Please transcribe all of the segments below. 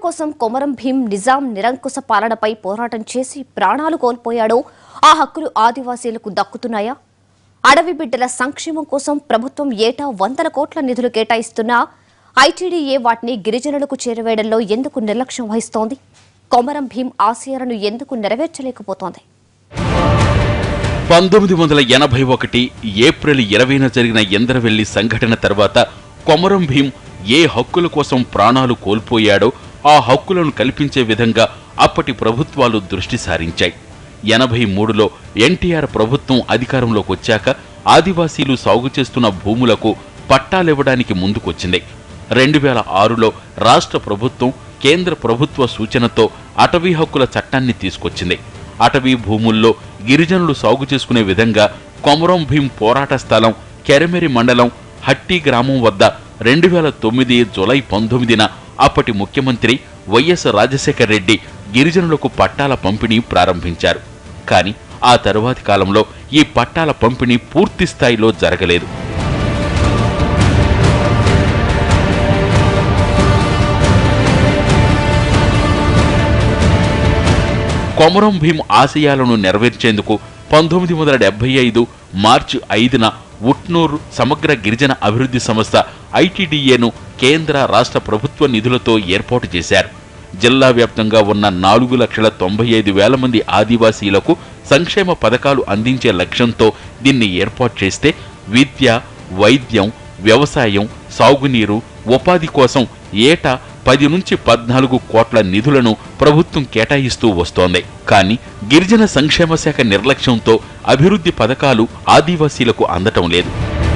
కోసం కొమరం భీం నిజాం నిరంకుశ పాలనపై పోరాటం చేసి ప్రాణాలు కోల్పోయాడో ఆ హక్కులు ఆదివాసీలకు దక్కుతున్నాయా అడవి బిడ్డల సంక్షేమం కోసం ప్రభుత్వం ఏటా వందల కోట్ల నిధులు కేటాయిస్తున్నా ఐటీడీఏ వాటిని గిరిజనులకు చేరవేయడంలో ఎందుకు నిర్లక్ష్యం వహిస్తోంది కొమరం భీం ఆశయాలను ఎందుకు నెరవేర్చలేకపోతోంది పంతొమ్మిది వందల ఎనభై ఒకటి ఏప్రిల్ ఇరవైన జరిగిన ఎందరవెల్లి సంఘటన తర్వాత కొమరం భీం ఏ హక్కుల కోసం ప్రాణాలు కోల్పోయాడో ఆ హక్కులను కల్పించే విధంగా అప్పటి ప్రభుత్వాలు దృష్టి సారించాయి ఎనభై మూడులో ఎన్టీఆర్ ప్రభుత్వం అధికారంలోకి వచ్చాక ఆదివాసీలు సాగు చేస్తున్న భూములకు పట్టాలివ్వడానికి ముందుకొచ్చింది రెండు వేల ఆరులో రాష్ట్ర ప్రభుత్వం కేంద్ర ప్రభుత్వ సూచనతో అటవీ హక్కుల చట్టాన్ని తీసుకొచ్చింది అటవీ భూముల్లో గిరిజనులు సాగు చేసుకునే విధంగా కొమరం భీం పోరాట స్థలం కెరమెరి మండలం హట్టి గ్రామం వద్ద రెండు వేల తొమ్మిది జులై పంతొమ్మిదిన అప్పటి ముఖ్యమంత్రి వైఎస్ రాజశేఖర్ రెడ్డి గిరిజనులకు పట్టాల పంపిణీ ప్రారంభించారు కానీ ఆ తరువాతి కాలంలో ఈ పట్టాల పంపిణీ పూర్తి స్థాయిలో జరగలేదు కొమరం భీం ఆశయాలను నెరవేర్చేందుకు పంతొమ్మిది వందల డెబ్బై ఐదు మార్చి ఐదున ఉట్నూరు సమగ్ర గిరిజన అభివృద్ధి సంస్థ ఐటీడీఏను కేంద్ర రాష్ట్ర ప్రభుత్వ నిధులతో ఏర్పాటు చేశారు జిల్లా వ్యాప్తంగా ఉన్న నాలుగు లక్షల తొంభై ఐదు వేల మంది ఆదివాసీలకు సంక్షేమ పథకాలు అందించే లక్ష్యంతో దీన్ని ఏర్పాటు చేస్తే విద్య వైద్యం వ్యవసాయం సాగునీరు ఉపాధి కోసం ఏటా పది నుంచి పద్నాలుగు కోట్ల నిధులను ప్రభుత్వం కేటాయిస్తూ వస్తోంది కానీ గిరిజన సంక్షేమ శాఖ నిర్లక్ష్యంతో అభివృద్ధి పథకాలు ఆదివాసీలకు అందటం లేదు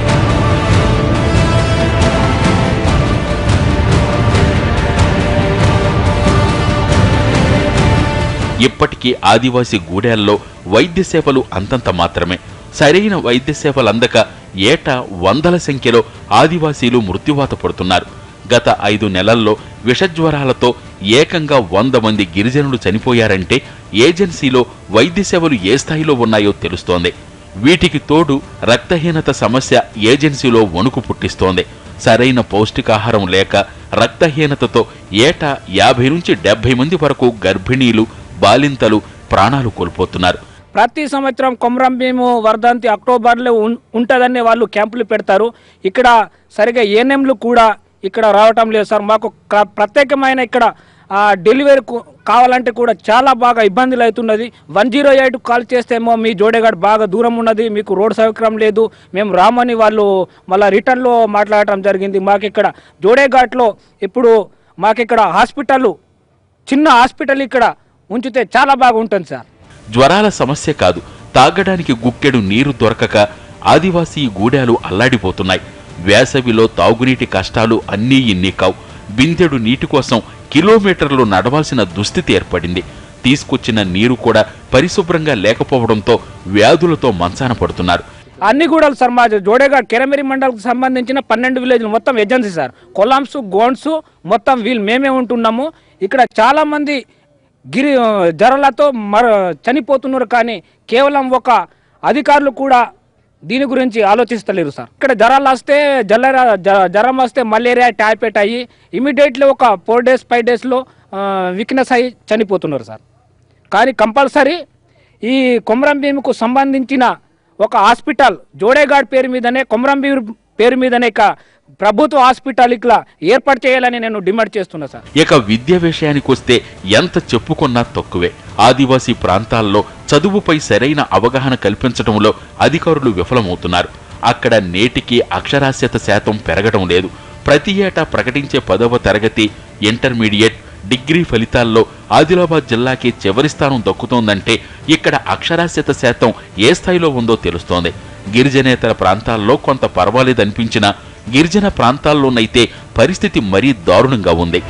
ఇప్పటికీ ఆదివాసీ గూడెల్లో వైద్య సేవలు అంతంత మాత్రమే సరైన వైద్య సేవలు అందక ఏటా వందల సంఖ్యలో ఆదివాసీలు మృత్యువాత పడుతున్నారు గత ఐదు నెలల్లో విషజ్వరాలతో ఏకంగా వంద మంది గిరిజనులు చనిపోయారంటే ఏజెన్సీలో వైద్య సేవలు ఏ స్థాయిలో ఉన్నాయో తెలుస్తోంది వీటికి తోడు రక్తహీనత సమస్య ఏజెన్సీలో వణుకు పుట్టిస్తోంది సరైన పౌష్టికాహారం లేక రక్తహీనతతో ఏటా యాభై నుంచి డెబ్బై మంది వరకు గర్భిణీలు బాలింతలు ప్రాణాలు కోల్పోతున్నారు ప్రతి సంవత్సరం కొమరం భీము వర్ధంతి అక్టోబర్లో ఉం- ఉంటుందని వాళ్ళు క్యాంపులు పెడతారు ఇక్కడ సరిగా ఏఎన్ఎంలు కూడా ఇక్కడ రావటం లేదు సార్ మాకు క- ప్రత్యేకమైన ఇక్కడ ఆ, డెలివరీ కు- కావాలంటే కూడా చాలా బాగా ఇబ్బందులు అవుతున్నది వన్ జీరో ఎయిట్ కాల్ చేస్తేమో మీ జోడేఘాట్ బాగా దూరం ఉన్నది మీకు రోడ్ సౌకర్యం లేదు మేము రామని వాళ్ళు మళ్ళీ రిటర్న్లో మాట్లాడటం జరిగింది మాకు ఇక్కడ జోడేఘాట్లో ఇప్పుడు మాకు ఇక్కడ హాస్పిటల్ చిన్న హాస్పిటల్ ఇక్కడ ఉంచితే చాలా బాగా ఉంటుంది సార్ జ్వరాల సమస్య కాదు తాగడానికి గుక్కెడు నీరు దొరకక ఆదివాసీ గూడాలు అల్లాడిపోతున్నాయి వేసవిలో తాగునీటి కష్టాలు అన్నీ ఇన్ని కావు బిందెడు నీటి కోసం కిలోమీటర్లు నడవాల్సిన దుస్థితి ఏర్పడింది తీసుకొచ్చిన నీరు కూడా పరిశుభ్రంగా లేకపోవడంతో వ్యాధులతో మంచాన పడుతున్నారు అన్ని కూడా సార్ మా జోడేగా కెరమెరి మండలకు సంబంధించిన పన్నెండు విలేజ్లు మొత్తం ఏజెన్సీ సార్ కొలాంస్ గోండ్స్ మొత్తం వీళ్ళు మేమే ఉంటున్నాము ఇక్కడ చాలా మంది గిరి జ్వరాలతో మర చనిపోతున్నారు కానీ కేవలం ఒక అధికారులు కూడా దీని గురించి ఆలోచిస్తలేరు సార్ ఇక్కడ జ్వరాలు వస్తే జలరా జ- జ్వరం వస్తే మలేరియా టైఫాయిడ్ అయ్యి ఇమీడియట్లీ ఒక ఫోర్ డేస్ ఫైవ్ డేస్లో వీక్నెస్ అయ్యి చనిపోతున్నారు సార్ కానీ కంపల్సరీ ఈ కొమరం భీముకు సంబంధించిన ఒక హాస్పిటల్ జోడేఘాట్ పేరు మీదనే కొమరం భీము పేరు మీదనే ఇక ప్రభుత్వ హాస్పిటల్ ఇట్లా ఏర్పాటు చేయాలని నేను డిమాండ్ చేస్తున్నా సార్ ఇక విద్య విషయానికి వస్తే ఎంత చెప్పుకున్నా తక్కువే ఆదివాసీ ప్రాంతాల్లో చదువుపై సరైన అవగాహన కల్పించడంలో అధికారులు విఫలమవుతున్నారు అక్కడ నేటికి అక్షరాస్యత శాతం పెరగడం లేదు ప్రతి ఏటా ప్రకటించే పదవ తరగతి ఇంటర్మీడియట్ డిగ్రీ ఫలితాల్లో ఆదిలాబాద్ జిల్లాకి చివరి స్థానం దక్కుతోందంటే ఇక్కడ అక్షరాస్యత శాతం ఏ స్థాయిలో ఉందో తెలుస్తోంది గిరిజనేతర ప్రాంతాల్లో కొంత పర్వాలేదనిపించినా గిరిజన ప్రాంతాల్లోనైతే పరిస్థితి మరీ దారుణంగా ఉంది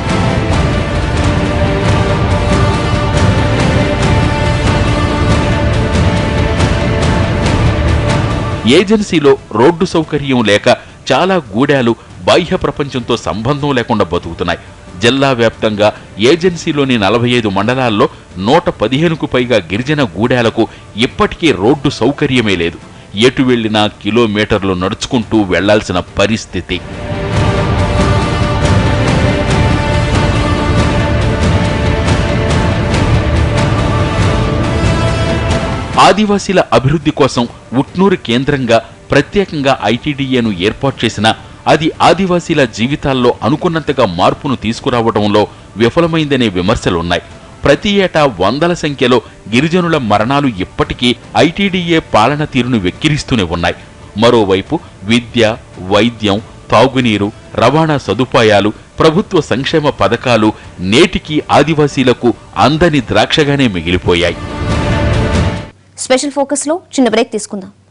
ఏజెన్సీలో రోడ్డు సౌకర్యం లేక చాలా గూడాలు బాహ్య ప్రపంచంతో సంబంధం లేకుండా బతుకుతున్నాయి జిల్లా వ్యాప్తంగా ఏజెన్సీలోని నలభై ఐదు మండలాల్లో నూట పదిహేనుకు పైగా గిరిజన గూడాలకు ఇప్పటికీ రోడ్డు సౌకర్యమే లేదు ఎటు వెళ్లినా కిలోమీటర్లు నడుచుకుంటూ వెళ్లాల్సిన పరిస్థితి ఆదివాసీల అభివృద్ధి కోసం ఉట్నూరు కేంద్రంగా ప్రత్యేకంగా ఐటీడీఏను ఏర్పాటు చేసిన అది ఆదివాసీల జీవితాల్లో అనుకున్నంతగా మార్పును తీసుకురావడంలో విఫలమైందనే విమర్శలున్నాయి ప్రతి ఏటా వందల సంఖ్యలో గిరిజనుల మరణాలు ఇప్పటికీ ఐటీడీఏ పాలన తీరును వెక్కిరిస్తూనే ఉన్నాయి మరోవైపు విద్య వైద్యం తాగునీరు రవాణా సదుపాయాలు ప్రభుత్వ సంక్షేమ పథకాలు నేటికి ఆదివాసీలకు అందని ద్రాక్షగానే మిగిలిపోయాయి స్పెషల్ ఫోకస్ లో చిన్న బ్రేక్ తీసుకుందాం